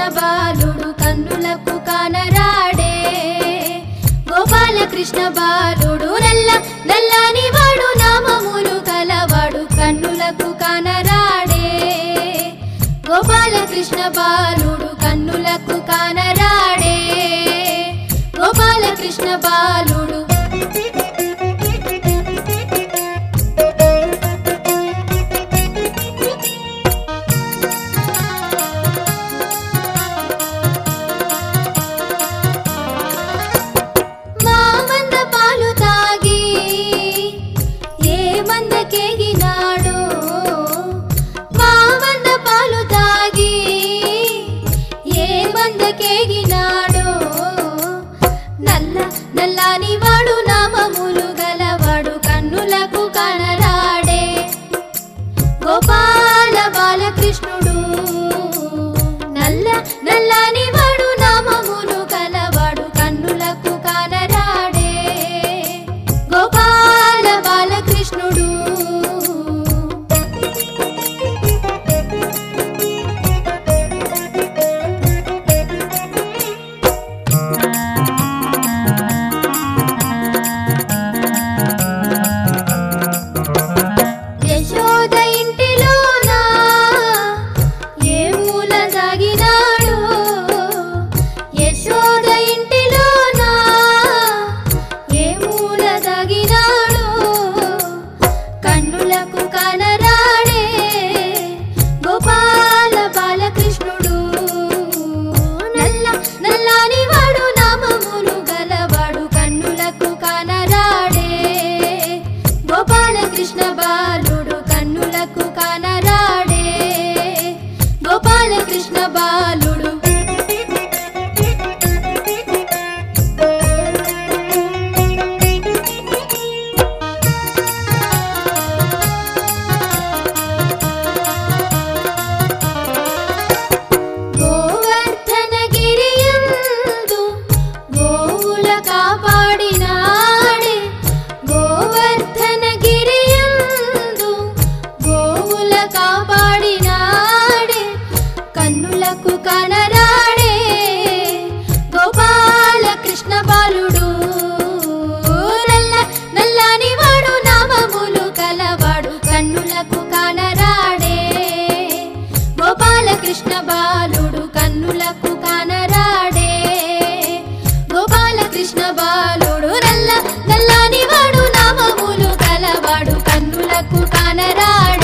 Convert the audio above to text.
బాలుడు కన్నులకు కానరాడే గోపాలకృష్ణ బాలుడు నల్ల నల్లని వాడు నామములు కలవాడు కన్నులకు కానరాడే గోపాలకృష్ణ బాలుడు కన్నులకు కానరాడే గోపాలకృష్ణ బాలుడు మా మంద పాలు తాగి ఏ మందకేగినాడో మా మంద పాలు తాగి ఏ మందకేగినాడో నల్ల నల్లాని వాడు నామములు గలవాడు కన్నులకు కనరాడే గోపాల బాలకృష్ణుడు నల్ల నల్లని వాడు నామములు కలవాడు కన్నులకు కానరాడే గోపాల బాలకృష్ణుడు యశోద ఇంటిలోనా ఏ మూల దాగినాడు యశోద ఇంటిలోనా ఏ మూల దాగినాడు కన్నులకు కనరాడే గోపాల బాలకృష్ణుడు నల్ల నల్లాని వాడు నామములు గలవాడు కన్నులకు కనరాడే గోపాలకృష్ణ బాలుడు కన్నులకు కానరాడే గోపాలకృష్ణ బాలుడు గోవర్ధనగిరియందు గోవుల కాపాడినాడే గోవర్ధనగిరియందు గోవుల కాపాడినాడే కన్నులకు కనరాడే గోపాల కృష్ణ బాలుడు నల్ల నల్లని వాడు నామములు కలవాడు కన్నులకు కానరాడే గోపాల కృష్ణ బాలుడు కన్నులకు కానరాడే గోపాల కృష్ణ బాలుడు నల్ల నల్లని వాడు నామములు కలవాడు కన్నులకు కానరాడే